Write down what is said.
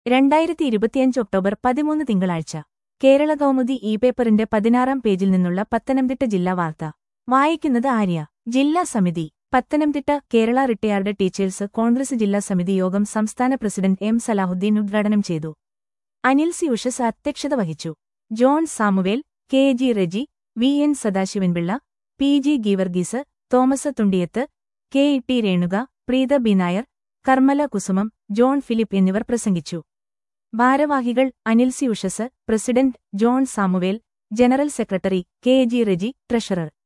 രണ്ടായിരത്തി ഇരുപത്തിയഞ്ച് ഒക്ടോബർ പതിമൂന്ന് തിങ്കളാഴ്ച കേരള കൗമുദി ഇ പേപ്പറിന്റെ പതിനാറാം പേജിൽ നിന്നുള്ള പത്തനംതിട്ട ജില്ലാ വാർത്ത വായിക്കുന്നത് ആര്യ ജില്ലാ സമിതി Pathanamthitta Kerala retired teachers Congress ജില്ലാ സമിതി യോഗം സംസ്ഥാന പ്രസിഡന്റ് എം സലാഹുദ്ദീൻ ഉദ്ഘാടനം ചെയ്തു അനിൽ സി ഉഷസ് അധ്യക്ഷത വഹിച്ചു John Samuel K G Reji V N Sadasivanpillai P G Geevarghese Thomas Thundiyath K E T Renuka Preetha B Nair Karmala Kusumam John Philip എന്നിവർ പ്രസംഗിച്ചു ഭാരവാഹികൾ Anil C Ushas president John Samuel general secretary K G Reji treasurer